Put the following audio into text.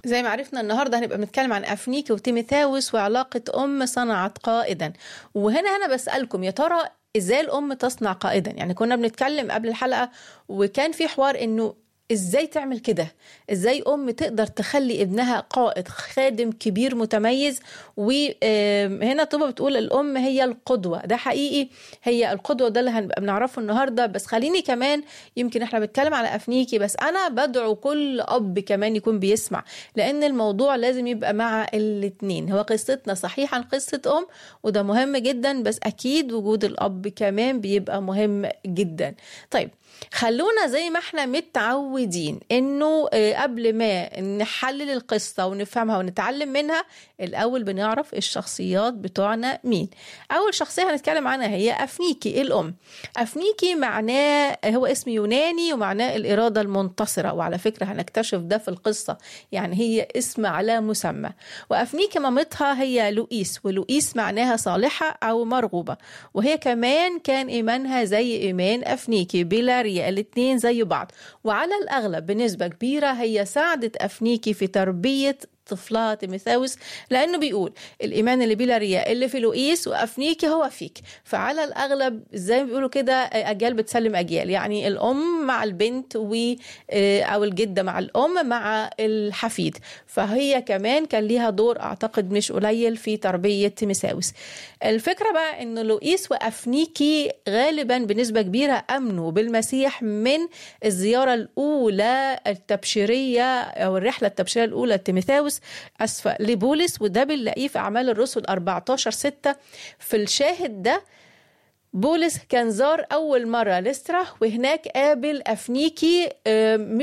زي ما عرفنا النهارده هنبقى بنتكلم عن افنيكي وتيميثاوس وعلاقه ام صنعت قائدا وهنا انا بسالكم يا ترى ازاي الام تصنع قائدا يعني كنا بنتكلم قبل الحلقه وكان في حوار انه ازاي تعمل كده ازاي ام تقدر تخلي ابنها قائد خادم كبير متميز وهنا طوبة بتقول الام هي القدوة ده حقيقي هي القدوة ده اللي هنبقى بنعرفه النهاردة بس خليني كمان يمكن احنا بنتكلم على افنيكي بس انا بدعو كل اب كمان يكون بيسمع لان الموضوع لازم يبقى مع الاتنين هو قصتنا صحيح عن قصة ام وده مهم جدا بس اكيد وجود الاب كمان بيبقى مهم جدا طيب خلونا زي ما احنا متعودين انه قبل ما نحلل القصة ونفهمها ونتعلم منها الاول بنعرف الشخصيات بتوعنا مين اول شخصية هنتكلم عنها هي افنيكي الام افنيكي معناه هو اسم يوناني ومعناه الارادة المنتصرة وعلى فكرة هنكتشف ده في القصة يعني هي اسم على مسمى وافنيكي مامتها هي لوئيس ولوئيس معناها صالحة او مرغوبة وهي كمان كان ايمانها زي ايمان افنيكي بلا رياء الاتنين زي بعض وعلى الأغلب بنسبة كبيرة هي ساعدت أفنيكي في تربية طفلها تيميثاوس لانه بيقول الايمان اللي بلا رياء اللي في لوئيس وافنيكي هو فيك فعلى الاغلب زي ما بيقولوا كده اجيال بتسلم اجيال يعني الام مع البنت و او الجده مع الام مع الحفيد فهي كمان كان ليها دور اعتقد مش قليل في تربيه تيميثاوس الفكره بقى ان لوئيس وافنيكي غالبا بنسبه كبيره امنوا بالمسيح من الزياره الاولى التبشيريه او الرحله التبشيريه الاولى لتيميثاوس أسفة لبولس وده بنلاقيه في أعمال الرسل 14 6 في الشاهد ده بولس كان زار أول مرة لسترا وهناك قابل أفنيكي مش